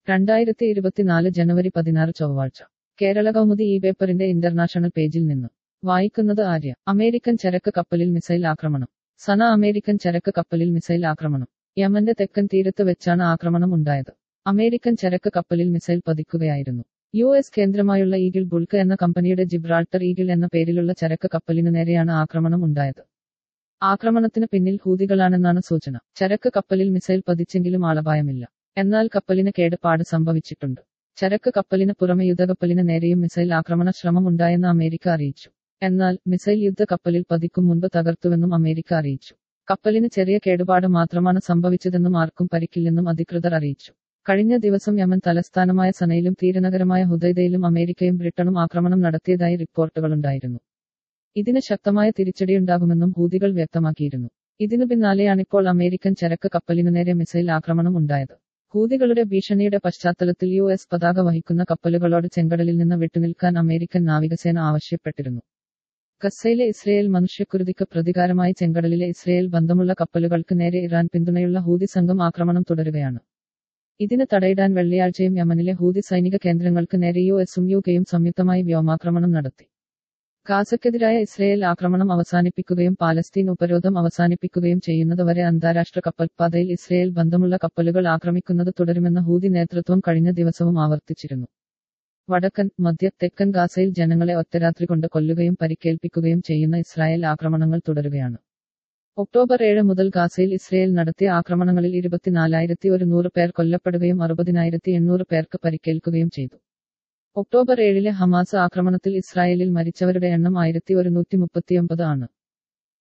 രണ്ടായിരത്തി ഇരുപത്തിനാല് ജനുവരി പതിനാറ് ചൊവ്വാഴ്ച കേരള കൗമുദി ഈ പേപ്പറിന്റെ ഇന്റർനാഷണൽ പേജിൽ നിന്ന് വായിക്കുന്നത് ആര്യ അമേരിക്കൻ ചരക്ക് കപ്പലിൽ മിസൈൽ ആക്രമണം സന അമേരിക്കൻ ചരക്ക് കപ്പലിൽ മിസൈൽ ആക്രമണം യമന്റെ തെക്കൻ തീരത്ത് വെച്ചാണ് ആക്രമണം ഉണ്ടായത് അമേരിക്കൻ ചരക്ക് കപ്പലിൽ മിസൈൽ പതിക്കുകയായിരുന്നു യു എസ് കേന്ദ്രമായുള്ള ഈഗിൾ ബുൾക്ക് എന്ന കമ്പനിയുടെ ജിബ്രാൾട്ടർ ഈഗിൾ എന്ന പേരിലുള്ള ചരക്ക് കപ്പലിനു നേരെയാണ് ആക്രമണം ഉണ്ടായത് ആക്രമണത്തിന് പിന്നിൽ ഹൂതികളാണെന്നാണ് സൂചന ചരക്ക് കപ്പലിൽ മിസൈൽ പതിച്ചെങ്കിലും ആളപായമില്ല എന്നാൽ കപ്പലിന് കേടുപാട് സംഭവിച്ചിട്ടുണ്ട് ചരക്ക് കപ്പലിന് പുറമെ യുദ്ധകപ്പലിന് നേരെയും മിസൈൽ ആക്രമണ ശ്രമം ഉണ്ടായെന്ന് അമേരിക്ക അറിയിച്ചു എന്നാൽ മിസൈൽ യുദ്ധ കപ്പലിൽ പതിക്കും മുൻപ് തകർത്തുവെന്നും അമേരിക്ക അറിയിച്ചു കപ്പലിന് ചെറിയ കേടുപാട് മാത്രമാണ് സംഭവിച്ചതെന്നും ആർക്കും പരിക്കില്ലെന്നും അധികൃതർ അറിയിച്ചു കഴിഞ്ഞ ദിവസം യമൻ തലസ്ഥാനമായ സനയിലും തീരനഗരമായ ഹുദൈദയിലും അമേരിക്കയും ബ്രിട്ടനും ആക്രമണം നടത്തിയതായി റിപ്പോർട്ടുകളുണ്ടായിരുന്നു ഇതിന് ശക്തമായ തിരിച്ചടിയുണ്ടാകുമെന്നും ഹൂതികൾ വ്യക്തമാക്കിയിരുന്നു ഇതിനു പിന്നാലെയാണിപ്പോൾ അമേരിക്കൻ ചരക്ക് കപ്പലിനു നേരെ മിസൈൽ ആക്രമണം ഉണ്ടായത് ഹൂതികളുടെ ഭീഷണിയുടെ പശ്ചാത്തലത്തിൽ യു എസ് പതാക വഹിക്കുന്ന കപ്പലുകളോട് ചെങ്കടലിൽ നിന്ന് വിട്ടുനിൽക്കാൻ അമേരിക്കൻ നാവികസേന ആവശ്യപ്പെട്ടിരുന്നു ഗസയിലെ ഇസ്രയേൽ മനുഷ്യക്കുരുതിക്ക് പ്രതികാരമായി ചെങ്കടലിലെ ഇസ്രയേൽ ബന്ധമുള്ള കപ്പലുകൾക്ക് നേരെ ഇറാൻ പിന്തുണയുള്ള ഹൂതി സംഘം ആക്രമണം തുടരുകയാണ് ഇതിന് തടയിടാൻ വെള്ളിയാഴ്ചയും യമനിലെ ഹൂതി സൈനിക കേന്ദ്രങ്ങൾക്ക് നേരെ യു എസും യു കെയും സംയുക്തമായി വ്യോമാക്രമണം നടത്തി ഗാസയ്ക്കെതിരായ ഇസ്രയേൽ ആക്രമണം അവസാനിപ്പിക്കുകയും പാലസ്തീൻ ഉപരോധം അവസാനിപ്പിക്കുകയും ചെയ്യുന്നതുവരെ അന്താരാഷ്ട്ര കപ്പൽപാതയിൽ ഇസ്രയേൽ ബന്ധമുള്ള കപ്പലുകൾ ആക്രമിക്കുന്നത് തുടരുമെന്ന് ഹൂതി നേതൃത്വം കഴിഞ്ഞ ദിവസവും ആവർത്തിച്ചിരുന്നു വടക്കൻ മധ്യ തെക്കൻ ഗാസയിൽ ജനങ്ങളെ ഒറ്റരാത്രി കൊണ്ട് കൊല്ലുകയും പരിക്കേൽപ്പിക്കുകയും ചെയ്യുന്ന ഇസ്രായേൽ ആക്രമണങ്ങൾ തുടരുകയാണ് ഒക്ടോബർ ഏഴ് മുതൽ ഗാസയിൽ ഇസ്രയേൽ നടത്തിയ ആക്രമണങ്ങളിൽ ഇരുപത്തിനാലായിരത്തി ഒരുന്നൂറ് പേർ കൊല്ലപ്പെടുകയും അറുപതിനായിരത്തി എണ്ണൂറ് പേർക്ക് പരിക്കേൽക്കുകയും ചെയ്തു ഒക്ടോബർ ഏഴിലെ ഹമാസ് ആക്രമണത്തിൽ ഇസ്രായേലിൽ മരിച്ചവരുടെ എണ്ണം ആയിരത്തി ഒരുന്നൂറ്റി മുപ്പത്തിയൊമ്പത് ആണ്